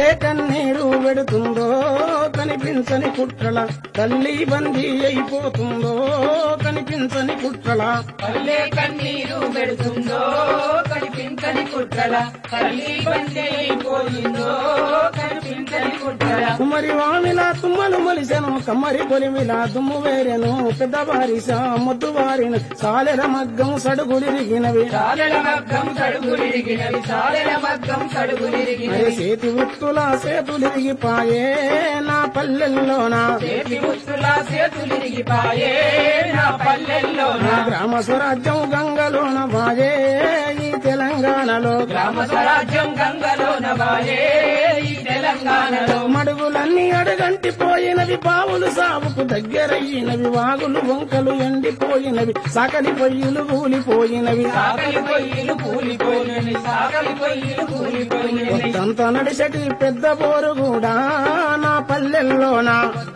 కన్నీరు పెడుతుందో కనిపించని కుట్రల తల్లి బందీ అయిపోతుందో కనిపించని కుట్రల పల్లె కన్నీరు పెడుతుందో కనిపించని కుట్రల తల్లి బందీ అయిపోయిందో కనిపించని కుట్రల కుమరి వామిలా తుమ్మలు మొలిసెను కమ్మరి పొలిమిలా దుమ్ము వేరెను పెద్ద బారిస ముద్దు వారిన సాలెర మగ్గం సడుగుడిరిగినవి సాలెల మగ్గం సడుగులిరిగినవి సాలెల మగ్గం సడుగులిరిగినవి అరే చేతి ఉత్తుల సేతులిరిగిపాయే నా పల్లెల్లోన చేతి ముత్తుల చేతులిరిగిపాయే నా పల్లెల్లోన నా గ్రామ స్వరాజ్యం గంగలోన బాయే ఈ తెలంగాణలో గ్రామ స్వరాజ్యం గంగలోన వాయే ఈ తెలంగాణలో మడుగులన్నీ అడగంటి పోయినవి బావులు సాగుకు దగ్గరయ్యినవి వాగులు వంకలు ఎండిపోయినవి సకలి పొయ్యిలు కూలిపోయినవి సాగలి పొయ్యిలు కూలిపోయినవి సాగలి పొయ్యిలు కూలిపోయినవి కొత్తంత నడిసటి పెద్ద బోరు కూడా నా పల్లెల్లోన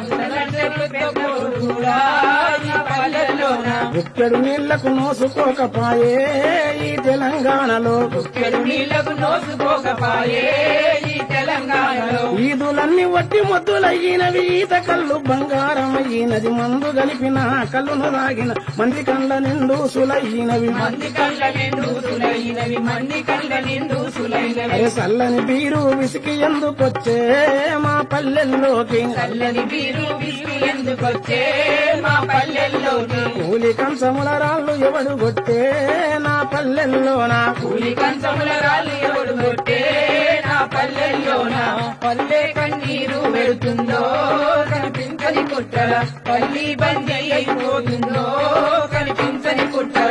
కూడా ఈ పల్లెల్లోన గుక్కెడు నీళ్లకు నోసుకోకపాయే ఈ తెలంగాణలో చెడు నీళ్లకు నోసుకోకపాయే ఈ తెలంగాణలో ఈదులన్నీ వట్టి మొద్దులయ్యినవి ఈత కళ్ళు బంగారమయ్యినది మందు గలిపిన కళ్ళును దాగిన మంది కళ్ళ నిండు సులయ్యినవి మంది కళ్ళ నిండు సులైనవి మంది కళ్ళ నిండు సులైనవి అరే చల్లని బీరు విసికి ఎందుకొచ్చే మా పల్లెల్లోకి చల్లని బీరు విసిరి ఎందుకొచ్చే మా పల్లెల్లోకి కూలి కంచముల రాళ్ళు ఎవడు కొట్టే నా పల్లెల్లోన కూలి కంచముల రాళ్ళు ఎవడు కొట్టే నా పల్లెల్లోన పల్లె కన్నీరు పెడుతుందో కనిపించని కుట్టల పల్లి బందీ అయిపోతుందో కనిపించని కుట్టల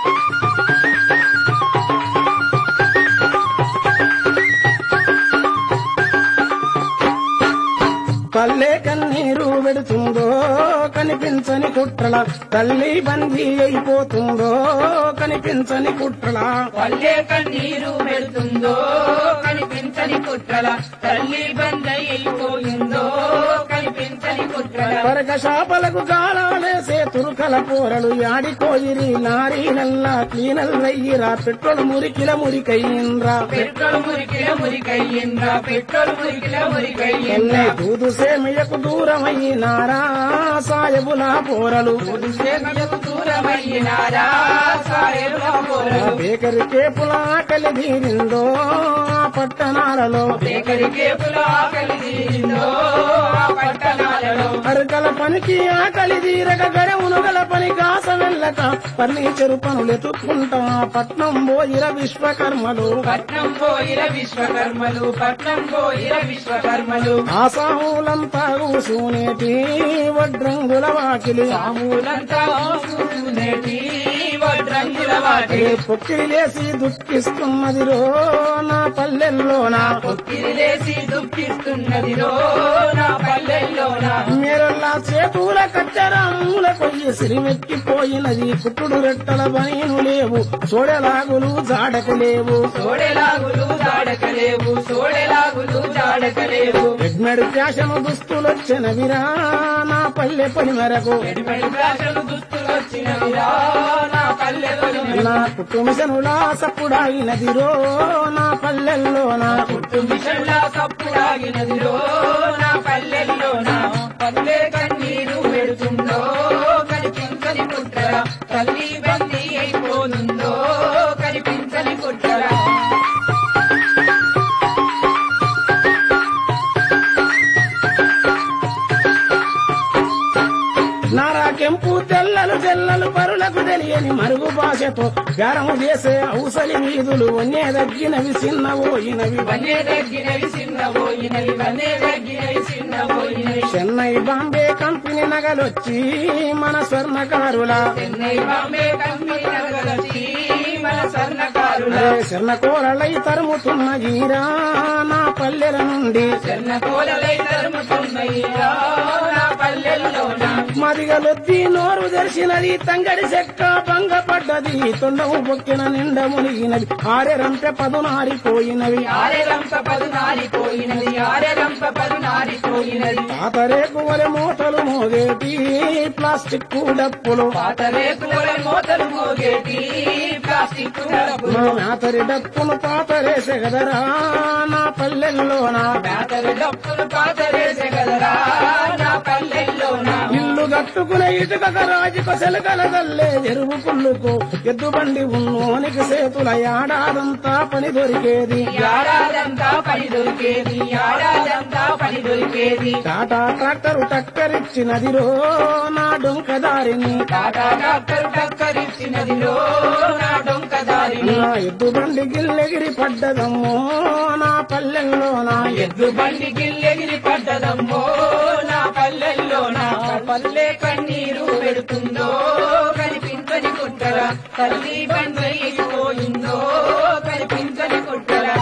పల్లె కన్నీరు పెడుతుందో కనిపించని కుట్రల తల్లి బందీ అయిపోతుందో కనిపించని కుట్రల పల్లె కన్నీరు పెడుతుందో కనిపించని కుట్రల తల్లి బంద్ అయిపోయిందో కనిపించని కుట్రల వరక శాపలకు కాలాలేసే తురుకల పోరలు యాడికోయిరి నారీ నల్ల క్లీనల్ రయ్యిరా పెట్రోల్ మురికిల మురికయ్యిండ్రా పెట్రోల్ మురికిల మురికయ్యింద్రా పెట్రోల్ మురికిల మురికయ్యింద్రా ఎల్లే దూదు సేమియకు దూరమయ్యినారా సాయబుల పోరలు సేమకు దూరమయ్యినారా సాయలుల పోరలు బేకరి కేపుల ఆకలి తీరిందో ఆ పట్టణాలలో బేకరి కేపుల ఆకలి తీరిందో ఆ పట్టణాలలో అరకల పనికి ఆకలి తీరక గడవునుగల పని కాస వెళ్ళక ఫర్నిచరు పనులు ఎత్తుక్కుంటా పట్నం పోయిర విశ్వకర్మలు పట్నం పోయిర విశ్వకర్మలు పట్నం పోయిర విశ్వకర్మలు ఆసాములంతా కూసునేటి వడ్రంగుల వాకిలి సామూలంతా చూసుకునేటి వడ్రంగుల వాటి పొక్కిలి లేసి దుఃఖిస్తున్నది రో నా పల్లెల్లోన పొక్కిరిలేసి దుఃఖిస్తున్నదిరో నా పల్లెల్లోనా మీరల్లా చేతుల కట్టెరా మూల కొయ్యి సిరిమెక్కిపోయినది కుట్టుడు రెట్టల బనీను లేవు చూడలాగులు జాడకు లేవు సోడెలాగులు జాడకలేవు సోడెలాగులు జాడకలేవు రెడ్మెడ్ ఫ్యాషన్ దుస్తులొచ్చినవిరా నా పల్లె పని మేరకు ఎడిపెడి భాషలు దుస్తులొచ్చినవిరా నా పల్లెలు నా కుటుంబనులా సప్పుడాగినదిరో నా పల్లెల్లోన పుట్టు మిషన్లా సప్పుడాగినదిరో నా పల్లెల్లోనా పల్లె కన్నీరు పెడుతుందో కనిపించని కుట్ర తల్లి బందీ అయిపోతుందో కనిపించని కుట్ర నారా కెంపు తెల్లలు తెల్లలు పరులకు తెలియని మరుగు భాషతో గారము చేసే ఔసలి వీధులు వన్నే దగ్గినవి చిన్నవోయినవి వన్నే తగ్గినవి చిన్నబోయినవి వన్నే తగ్గినవి చిన్నబోయినవి చెన్నై బాంబే కంపెనీ నగలొచ్చి మన స్వర్ణకారుల చెన్నై బాంబే కంపెనీ నగలొచ్చి మన స్వర్ణకారుల స్వర్ణకోరలై తరుముతున్న ఈరా నా పల్లెల నుండి చెన్న కోలలై తరుముతున్నయ్యా నా పల్లెల్లోన మదిగలొద్ది నోరు తెరిచినది తంగడి చెక్క భంగపడ్డది తొండము పొక్కిన నిండ మునిగినది ఆరెరంపె పదునారిపోయినవి ఆరెరంప పదునారిపోయినది ఆరెరంప పదునారిపోయినది తాతరేకు వలె మూటలు మోగేటి ప్లాస్టిక్ డప్పులు పాత రేకుల మోతలు మోగేటి ప్లాస్టిక్ డబ్బులు మా మేతరి డప్పును పాతరేసే గదరా నా పల్లెల్లో నా మేతలు డబ్బులు పాతరేసే కదరా నా పల్లెల్లోన ఇల్లు కట్టుకునే ఇటుక రాజుకు సెలకల దల్లే ఎరువు పుల్లుకు ఎద్దు బండి ఉన్నోనికి సేతుల ఏడాదంతా పని దొరికేది ఏడాదంతా పని దొరికేది ఏడాదంతా పని దొరికేది టాటా ట్రాక్టర్ టక్కరిచ్చినదిరో నా డొంక దారిని టాటా డాక్టర్ టక్కరిచ్చినదిలో నా డొంక దారిని నా ఎద్దు బండి గిల్లెగిరి పడ్డదమ్మో నా పల్లెల్లో నా ఎద్దు బండి గిల్లెగిరి పడ్డదమ్మో నా పల్లెల్లో నా పల్లె కన్నీరు పెడుతుందో కనిపించని కుట్టరా తల్లి బండి పోయిందో కనిపించని కుట్టరా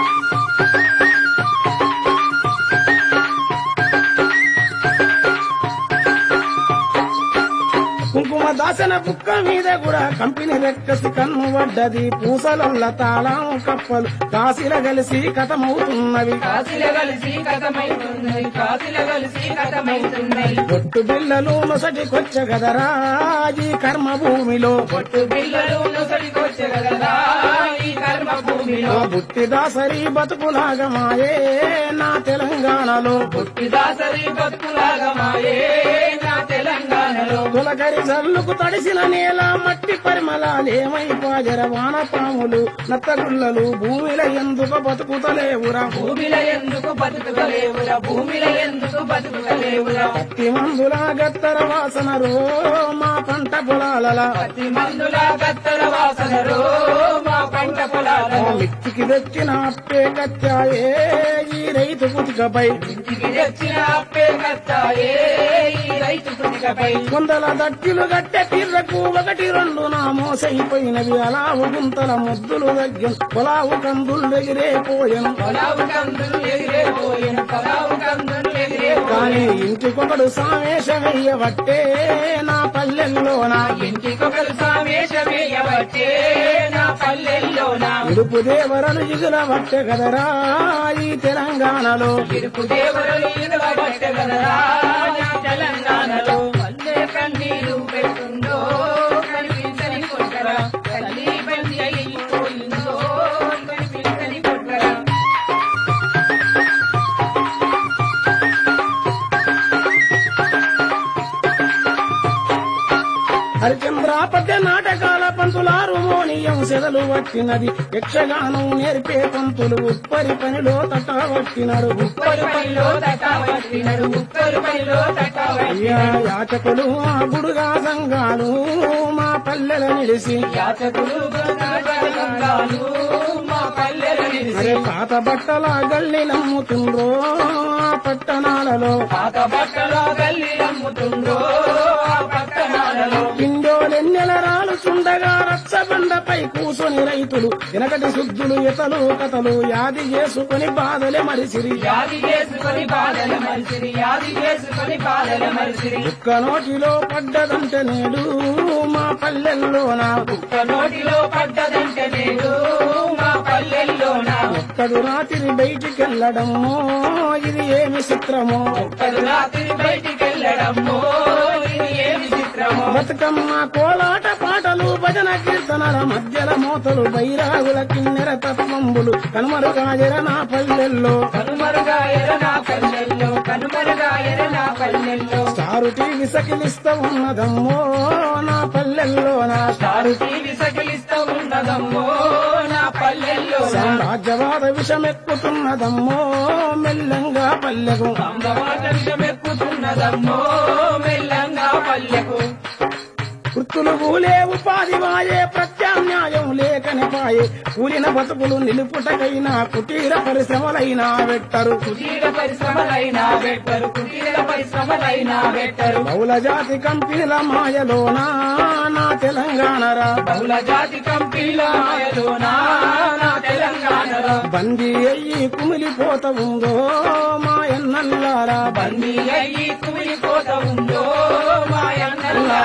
కుంకుమ దాసన బుక్క మీద కూడా కంపెనీ రెక్కసి కన్ను పడ్డది పూసలల్ల తాళం కప్పలు కాసిల కలిసి కథమవుతున్నవి కాసిల కలిసి కథమైతున్నది కాసిల కలిసి కథమైతున్నది బొట్టు బిల్లలు నొసటికొచ్చ గదరా ఈ కర్మ భూమిలో పొట్టు పిల్లలు నొసడికొచ్చే కదా ఈ కర్మ భూమిలో ఆ బుట్టి దాసరి బతుకులాగా మాయే నా తెలంగాణలో పుట్టిదాసరి బతుకులాగా మాయే నా తెలంగాణలో తొలకరి జల్లుకు తడిసిన నేల మట్టి పరిమళాలేమైపాజర వానపాములు నత్తగుళ్ళలు భూమిల ఎందుకు బతుకుతలేవురా భూమిలో ఎందుకు బతుకుతలేవురా భూమిలో ఎందుకు బతుకుతలేవురా పత్తి మందుల గత్తర వాసన రో మా పంట పొలాలలా ప్రతి మందుల గత్తర వాసనలో మా పంట పొలాలలో మిత్తికి తెచ్చిన అప్పే కచ్చాయే ఈ రైతు కుతికపై ఇంటికి తెచ్చిన అప్పే కత్తాయే ఈ రైతు పుటికపై కొందల దట్టిలు గట్టె తీర్రకు ఒకటి రెండు నా మోసైపోయినవి అలా గుంతల ముద్దులు దగ్గర పొలావు కందులు ఎగిరేపోయాను పొలావు కందులు ఎగిరేపోయిన పొలావు కందులు ఎగిరేపోయిన కానీ ఇంటికొకడు సామేశమయ్యబట్టే నా పల్లెల్లో నా ఇంటికొకరు సామేశమేయవచ్చే నా పల్లెల్లో నా ఇడుపు దేవరలు ఇగుల బట్టే కదరా ఈ తెలంగాణలో ఇరుకు దేవరులు ఇదవబట్టే కదరా నా తెలంగాణలో పల్లె కన్నీరు పెడుతుందో కనిపించని కొట్టరా తల్లి బండి అయిపోయిందో కనిపించని కొట్టరా హరిచంద్రాపద్య నాటకాల పంతులారు మోనియం సెదలు పట్టినది యక్షగానం నేర్పే పంతులు ఉప్పరి పనిలో తటవట్టినాడు ముప్పరు పనిలో తటావట్టినడు ముప్పరు పనిలో తటావట్టి అయ్యా యాచకులు ఆ గుడుగా సంఘాలు మా పల్లెల నిలిసి యాచకులు గంగాలు మా పల్లెల నిలిసి అరే పాత బట్టల గల్లి నమ్ముతుండ్రో ఆ పట్టణాలలో పాత బట్టల గల్లి అమ్ముతుండ్రో ఆ పట్టణాలలో పిండోలెన్నెల రాలుచుండగా రచ్చబండపై కూసొని రైతులు వెనకటి శుద్ధులు ఇతలు కథలు యాది చేసుకుని బాధలే మరిసిరి యాది చేసుకొని బాధల మరిసిరి యాది చేసుకొని బాధల మరిసిరి ఒక్క నోటిలో పడ్డదంటే నేడు మా పల్లెల్లోన ఒక్క నోటిలో పడ్డదంటే నేడు మా పల్లెల్లోన ఒక్కడు రాత్రి బయటికెళ్ళడమో ఇది ఏమి చిత్రమో ఒక్కడు రాత్రి బయటికెళ్ళడమ్మో ఇది ఏమి చిత్రమో బతుకమ్మ కోలాట పాటలు భజన కీర్తనల మధ్యల మోతలు బైరాగుల కిన్నెర తత్వంబులు కనుమరుగాజర నా పల్లెల్లో కనుమరుగాయర నా పల్లెల్లో కనుమరుగాయర నా పల్లెల్లో స్టారు టీవీ సకిలిస్తా ఉన్నదమ్మో నా పల్లెల్లో నా స్టారు టీవీ సకిలిస్తూ ఉన్నదమ్మో నా పల్లెల్లో సామ్రాజ్యవాద విషమెక్కుతున్నదమ్మో మెల్లంగా పల్లెకు ఎక్కుతున్నదమ్మో మెల్లంగా పల్లెకు వృత్తులు కూలే ఉపాధి వాయే ప్రత్యామ్నాయం లేకని పాయే కూలిన బతుకులు నిలుపుటకైనా కుటీర పరిశ్రమలైనా పెట్టరు కుటీర పరిశ్రమలైనా పెట్టరు కుటీర పరిశ్రమలైనా పెట్టరు బహుళ జాతి కంపెనీల మాయలోనా నా తెలంగాణరా బహుళ జాతి కంపెనీల మాయలోనా నా తెలంగాణలో బందీ అయ్యి కుమిలిపోత ఉందో మా ఎన్నల్లారా బందీ అయ్యి కుమిలిపోత ఉందో మా అన్నల్లా